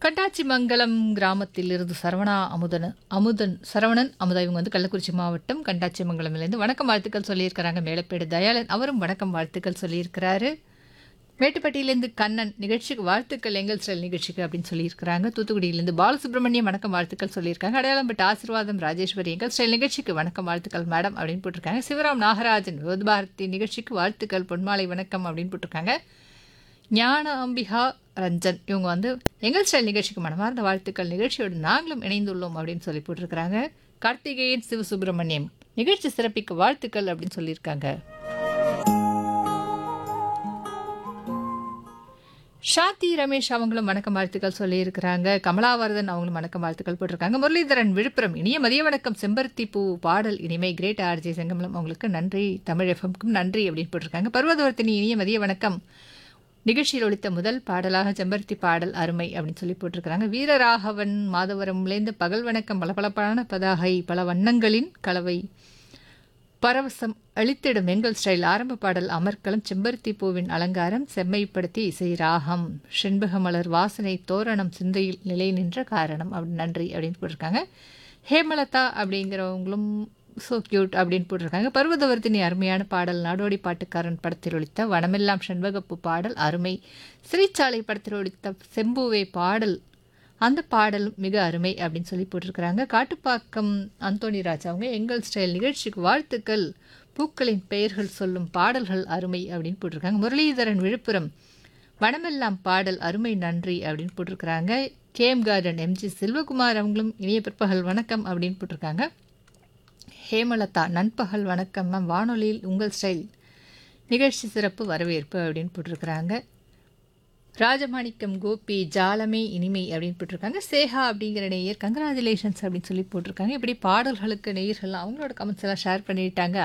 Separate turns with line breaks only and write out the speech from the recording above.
கண்டாச்சிமங்கலம் கிராமத்தில் இருந்து சரவணா அமுதன் அமுதன் சரவணன் அமுதா இவங்க வந்து கள்ளக்குறிச்சி மாவட்டம் கண்டாச்சிமங்கலம்லேருந்து வணக்கம் வாழ்த்துக்கள் சொல்லியிருக்கிறாங்க மேலப்பேடு தயாளன் அவரும் வணக்கம் வாழ்த்துக்கள் சொல்லியிருக்கிறாரு மேட்டுப்பட்டியிலேருந்து கண்ணன் நிகழ்ச்சிக்கு வாழ்த்துக்கள் எங்கள் ஸ்டைல் நிகழ்ச்சிக்கு அப்படின்னு சொல்லியிருக்கிறாங்க தூத்துக்குடியிலேருந்து பாலசுப்ரமணியம் வணக்கம் வாழ்த்துக்கள் சொல்லியிருக்காங்க அடையாளம்பட்டு ஆசீர்வாதம் ராஜேஸ்வரி எங்கள் ஸ்டைல் நிகழ்ச்சிக்கு வணக்கம் வாழ்த்துக்கள் மேடம் அப்படின்னு போட்டிருக்காங்க சிவராம் நாகராஜன் விவபாரதி நிகழ்ச்சிக்கு வாழ்த்துக்கள் பொன்மாலை வணக்கம் அப்படின்னு போட்டிருக்காங்க ஞான அம்பிகா ரஞ்சன் இவங்க வந்து எங்கள் ஸ்டைல் நிகழ்ச்சிக்கு மனமார்ந்த வாழ்த்துக்கள் நிகழ்ச்சியோடு நாங்களும் இணைந்துள்ளோம் அப்படின்னு சொல்லி போட்டிருக்கிறாங்க கார்த்திகேயன் சிவசுப்பிரமணியம் நிகழ்ச்சி சிறப்பிக்க வாழ்த்துக்கள் அப்படின்னு சொல்லியிருக்காங்க ஷாத்தி ரமேஷ் அவங்களும் வணக்கம் வாழ்த்துக்கள் சொல்லியிருக்கிறாங்க கமலாவர்தன் அவங்களும் வணக்கம் வாழ்த்துக்கள் போட்டிருக்காங்க முரளிதரன் விழுப்புரம் இனிய மதிய வணக்கம் செம்பருத்தி பூ பாடல் இனிமை கிரேட் ஆர்ஜே செங்கமலம் அவங்களுக்கு நன்றி தமிழ் எஃப்எம்க்கும் நன்றி அப்படின்னு போட்டிருக்காங்க பர்வதவர்த்தினி இனிய மதிய வணக்கம் நிகழ்ச்சியில் ஒழித்த முதல் பாடலாக செம்பருத்தி பாடல் அருமை அப்படின்னு சொல்லி போட்டிருக்கிறாங்க வீரராகவன் மாதவரம்லேருந்து பகல் வணக்கம் பளபளப்பான பதாகை பல வண்ணங்களின் கலவை பரவசம் அளித்திடும் எங்கள் ஸ்டைல் ஆரம்ப பாடல் அமர்க்களம் செம்பருத்தி பூவின் அலங்காரம் செம்மைப்படுத்தி இசை ராகம் செண்பகமலர் வாசனை தோரணம் சிந்தையில் நிலை நின்ற காரணம் அப்படி நன்றி அப்படின்னு போட்டிருக்காங்க ஹேமலதா அப்படிங்கிறவங்களும் ஸோ கியூட் அப்படின்னு போட்டிருக்காங்க பர்வதவர்த்தினி அருமையான பாடல் நாடோடி பாட்டுக்காரன் படத்தில் ஒழித்த வனமெல்லாம் செண்பகப்பு பாடல் அருமை சிறைச்சாலை படத்தில் ஒழித்த செம்பூவே பாடல் அந்த பாடலும் மிக அருமை அப்படின்னு சொல்லி போட்டிருக்கிறாங்க காட்டுப்பாக்கம் அந்தோணி ராஜ் அவங்க எங்கள் ஸ்டைல் நிகழ்ச்சிக்கு வாழ்த்துக்கள் பூக்களின் பெயர்கள் சொல்லும் பாடல்கள் அருமை அப்படின்னு போட்டிருக்காங்க முரளிதரன் விழுப்புரம் வனமெல்லாம் பாடல் அருமை நன்றி அப்படின்னு போட்டிருக்கிறாங்க கேஎம் கார்டன் எம்ஜி செல்வகுமார் அவங்களும் இனிய பிற்பகல் வணக்கம் அப்படின்னு போட்டிருக்காங்க ஹேமலதா நண்பகல் வணக்கம் மேம் வானொலியில் உங்கள் ஸ்டைல் நிகழ்ச்சி சிறப்பு வரவேற்பு அப்படின்னு போட்டிருக்கிறாங்க ராஜமாணிக்கம் கோபி ஜாலமே இனிமை அப்படின்னு போட்டிருக்காங்க சேஹா அப்படிங்கிற நேயர் கங்க்ராச்சுலேஷன்ஸ் அப்படின்னு சொல்லி போட்டிருக்காங்க இப்படி பாடல்களுக்கு நேயர்கள் அவங்களோட கமெண்ட்ஸ் எல்லாம் ஷேர் பண்ணிட்டாங்க